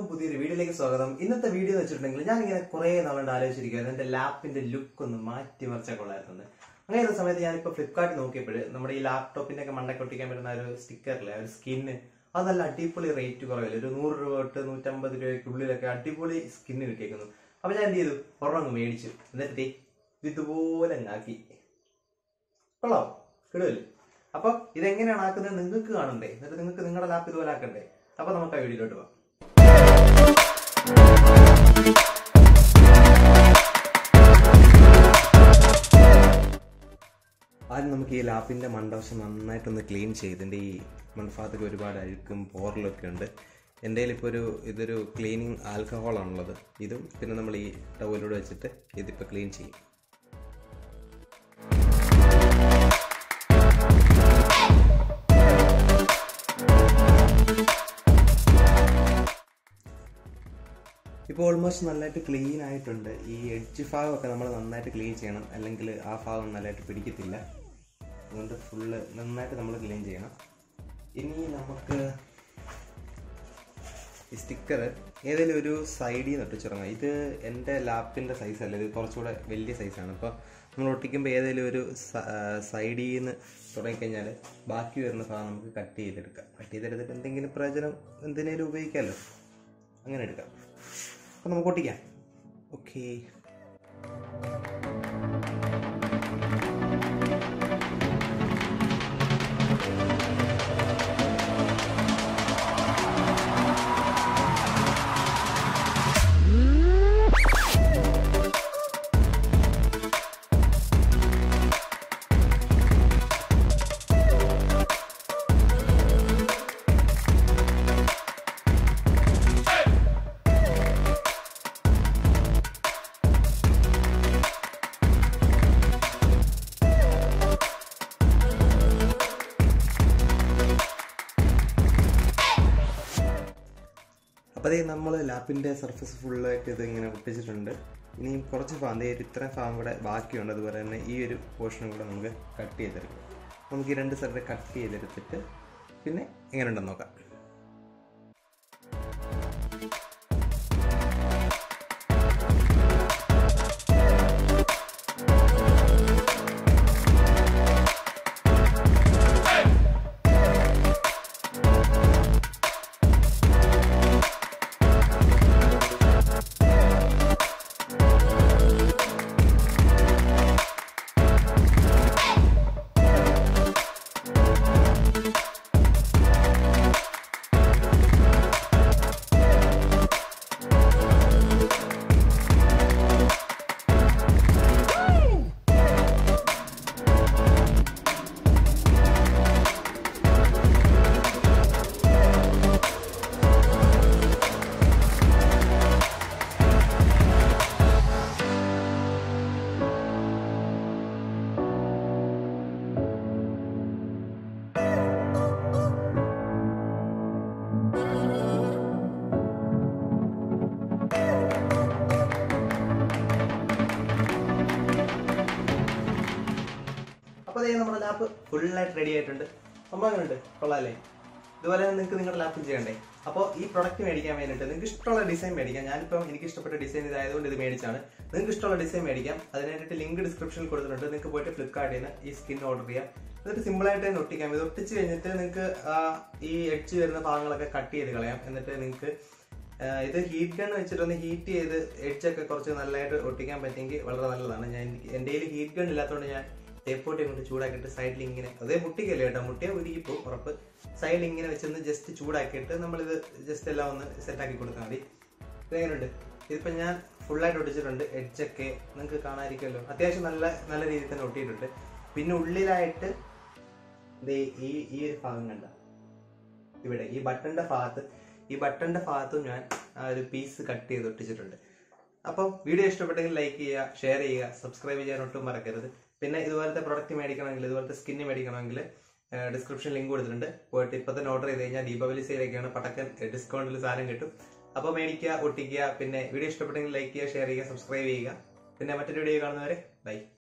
എല്ലാവർക്കും പുതിയൊരു വീഡിയോയിലേക്ക് സ്വാഗതം ഇന്നത്തെ വീഡിയോ എന്ന് വെച്ചിട്ടുണ്ടെങ്കിൽ ഞാൻ ഇങ്ങനെ കുറെ നാളുകൊണ്ട് ആലോചിച്ചിരിക്കുകയായിരുന്നു എന്റെ ലാപ്പിന്റെ ലുക്ക് ഒന്ന് മാറ്റി മറിച്ചാൽ കൊള്ളായിരുന്നു അങ്ങനെ ഒരു സമയത്ത് ഞാനിപ്പോ ഫ്ലിപ്കാർട്ടിൽ നോക്കിയപ്പോൾ നമ്മുടെ ഈ ലാപ്ടോപ്പിന്റെ ഒക്കെ മണ്ടയ്ക്ക് ഒട്ടിക്കാൻ പറ്റുന്ന ഒരു സ്റ്റിക്കറിലെ ഒരു സ്കിന്ന് അത് നല്ല അടിപൊളി റേറ്റ് കുറവില്ല ഒരു നൂറ് രൂപ തൊട്ട് നൂറ്റമ്പത് രൂപയ്ക്കുള്ളിലൊക്കെ അടിപൊളി സ്കിന്ന് കിട്ടിയേക്കുന്നു അപ്പൊ ഞാൻ എന്ത് ചെയ്തു ഒരെണ്ണം അങ്ങ് മേടിച്ചു എന്നിട്ട് ദേ ഇതുപോലെ അങ്ങാക്കി കൊള്ളാം കിടുവല്ലേ അപ്പൊ ഇതെങ്ങനെയാണ് ആക്കുന്നത് നിങ്ങൾക്ക് കാണണ്ടേ എന്നിട്ട് നിങ്ങൾക്ക് നിങ്ങളുടെ ലാപ്പ് ഇതുപോലെ ആക്കണ്ടേ അപ്പൊ നമുക്ക് ആ വീഡിയോയിലോട്ട് പോകാം ആദ്യം നമുക്ക് ഈ ലാപ്പിന്റെ മണ്ടവശം നന്നായിട്ടൊന്ന് ക്ലീൻ ചെയ്ത് ഇതിന്റെ ഈ മൺഭാഗത്തൊക്കെ ഒരുപാട് അഴുക്കും പോറലൊക്കെ ഉണ്ട് എൻ്റെ കയ്യിൽ ഇപ്പോൾ ഒരു ഇതൊരു ക്ലീനിങ് ആൽക്കഹോളാണുള്ളത് ഇതും പിന്നെ നമ്മൾ ഈ ടവലോട് വെച്ചിട്ട് ഇതിപ്പോൾ ക്ലീൻ ചെയ്യും ഇപ്പോൾ ഓൾമോസ്റ്റ് നല്ലതായിട്ട് ക്ലീൻ ആയിട്ടുണ്ട് ഈ എഡ്ജ് ഭാഗമൊക്കെ നമ്മൾ നന്നായിട്ട് ക്ലീൻ ചെയ്യണം അല്ലെങ്കിൽ ആ ഭാഗം നല്ലതായിട്ട് പിടിക്കത്തില്ല അതുകൊണ്ട് ഫുള്ള് നന്നായിട്ട് നമ്മൾ ക്ലീൻ ചെയ്യണം ഇനി നമുക്ക് ഈ സ്റ്റിക്കർ ഏതെങ്കിലും ഒരു സൈഡിൽ നിന്ന് ഒട്ടിച്ചിറങ്ങാം ഇത് എൻ്റെ ലാപ്പിൻ്റെ സൈസ് അല്ല ഇത് കുറച്ചുകൂടെ വലിയ സൈസാണ് അപ്പോൾ നമ്മൾ ഒട്ടിക്കുമ്പോൾ ഏതെങ്കിലും ഒരു സൈഡിൽ നിന്ന് തുടങ്ങിക്കഴിഞ്ഞാൽ ബാക്കി വരുന്ന ഭാഗം നമുക്ക് കട്ട് ചെയ്തെടുക്കാം കട്ട് ചെയ്തെടുത്തിട്ട് എന്തെങ്കിലും പ്രയോജനം എന്തിനേലും ഉപയോഗിക്കാമല്ലോ അങ്ങനെ എടുക്കാം അപ്പം നമുക്ക് ഒട്ടിക്കാം ഓക്കേ അപ്പോൾ അതേ നമ്മൾ ലാപ്പിൻ്റെ സർഫസ് ഫുള്ളായിട്ട് ഇത് ഇങ്ങനെ ഒട്ടിച്ചിട്ടുണ്ട് ഇനിയും കുറച്ച് ഭാഗം ദേ ഒരു ഇത്രയും ഭാഗം കൂടെ ബാക്കിയുണ്ട് അതുപോലെ തന്നെ ഈ ഒരു പോർഷനും കൂടെ നമുക്ക് കട്ട് ചെയ്തെടുക്കാം നമുക്ക് ഈ രണ്ട് സൈഡ് കട്ട് ചെയ്തെടുത്തിട്ട് പിന്നെ എങ്ങനെയുണ്ടെന്ന് നോക്കാം അപ്പോൾ അതേ നമ്മുടെ ലാപ്പ് ഫുള്ളായിട്ട് റെഡി ആയിട്ടുണ്ട് സംഭവം എങ്ങനെയുണ്ട് കൊള്ളാല്ലേ ഇതുപോലെ നിങ്ങൾക്ക് നിങ്ങളുടെ ലാപ്പും ചെയ്യണ്ടേ അപ്പോൾ ഈ പ്രൊഡക്റ്റ് മേടിക്കാൻ വേണ്ടിയിട്ട് നിങ്ങൾക്ക് ഇഷ്ടമുള്ള ഡിസൈൻ മേടിക്കാം ഞാനിപ്പോൾ എനിക്ക് ഇഷ്ടപ്പെട്ട ഡിസൈൻ ഇതായതുകൊണ്ട് ഇത് മേടിച്ചാണ് നിങ്ങൾക്ക് ഇഷ്ടമുള്ള ഡിസൈൻ മേടിക്കാം അതിനായിട്ട് ലിങ്ക് ഡിസ്ക്രിപ്ഷനിൽ കൊടുത്തിട്ടുണ്ട് നിങ്ങൾക്ക് പോയിട്ട് ഫ്ലിപ്കാർട്ടിൽ നിന്ന് ഈ സ്കിൻ ഓർഡർ ചെയ്യാം എന്നിട്ട് സിമ്പിളായിട്ട് തന്നെ ഒട്ടിക്കാം ഇത് ഒട്ടിച്ച് കഴിഞ്ഞിട്ട് നിങ്ങൾക്ക് ഈ എഡ്ജ് വരുന്ന ഭാഗങ്ങളൊക്കെ കട്ട് ചെയ്ത് കളയാം എന്നിട്ട് നിങ്ങൾക്ക് ആഹ് ഇത് ഹീറ്റ് ഗൺ വെച്ചിട്ടൊന്ന് ഹീറ്റ് ചെയ്ത് എഡ്ജൊക്കെ കുറച്ച് നല്ലതായിട്ട് ഒട്ടിക്കാൻ പറ്റുമെങ്കിൽ വളരെ നല്ലതാണ് ഞാൻ എൻ്റെ കയ്യിൽ ഹീറ്റ് ഗൺ ഇല്ലാത്തതുകൊണ്ട് ഞാൻ തേപ്പോട്ടി അങ്ങോട്ട് ചൂടാക്കിയിട്ട് സൈഡിൽ ഇങ്ങനെ അതേ മുട്ടിക്കല്ലേ കേട്ടോ മുട്ടിയെ ഉരുകിപ്പോ ഉറപ്പ് സൈഡിൽ ഇങ്ങനെ വെച്ചൊന്ന് ജസ്റ്റ് ചൂടാക്കിയിട്ട് നമ്മളിത് ജസ്റ്റ് എല്ലാം ഒന്ന് സെറ്റാക്കി കൊടുത്താൽ മതി ഇതെങ്ങനെയുണ്ട് ഇതിപ്പോൾ ഞാൻ ഫുള്ളായിട്ട് ഒട്ടിച്ചിട്ടുണ്ട് എഡ്ജൊക്കെ നിങ്ങൾക്ക് കാണാതിരിക്കുമല്ലോ അത്യാവശ്യം നല്ല നല്ല രീതിയിൽ തന്നെ ഒട്ടിയിട്ടുണ്ട് പിന്നെ ഉള്ളിലായിട്ട് ദേ ഈ ഈ ഒരു ഭാഗം കണ്ട ഇവിടെ ഈ ബട്ടന്റെ ഭാഗത്ത് ഈ ബട്ടന്റെ ഭാഗത്തും ഞാൻ ആ ഒരു പീസ് കട്ട് ചെയ്ത് ഒട്ടിച്ചിട്ടുണ്ട് അപ്പം വീഡിയോ ഇഷ്ടപ്പെട്ടെങ്കിൽ ലൈക്ക് ചെയ്യുക ഷെയർ ചെയ്യുക സബ്സ്ക്രൈബ് ചെയ്യാൻ ഒട്ടും മറക്കരുത് പിന്നെ ഇതുപോലത്തെ പ്രൊഡക്റ്റ് മേടിക്കണമെങ്കിൽ ഇതുപോലത്തെ സ്കിന്ന് മേടിക്കണമെങ്കിൽ ഡിസ്ക്രിപ്ഷൻ ലിങ്ക് കൊടുത്തിട്ടുണ്ട് പോയിട്ട് ഇപ്പൊ തന്നെ ഓർഡർ ചെയ്ത് കഴിഞ്ഞാൽ ദീപാവലി സെയിലൊക്കെയാണ് പടക്കൻ ഡിസ്കൗണ്ടിൽ സാധനം കിട്ടും അപ്പോൾ മേടിക്കുക ഒട്ടിക്കുക പിന്നെ വീഡിയോ ഇഷ്ടപ്പെട്ടെങ്കിൽ ലൈക്ക് ചെയ്യുക ഷെയർ ചെയ്യുക സബ്സ്ക്രൈബ് ചെയ്യുക പിന്നെ മറ്റൊരു വീഡിയോ കാണുന്നവരെ ബൈ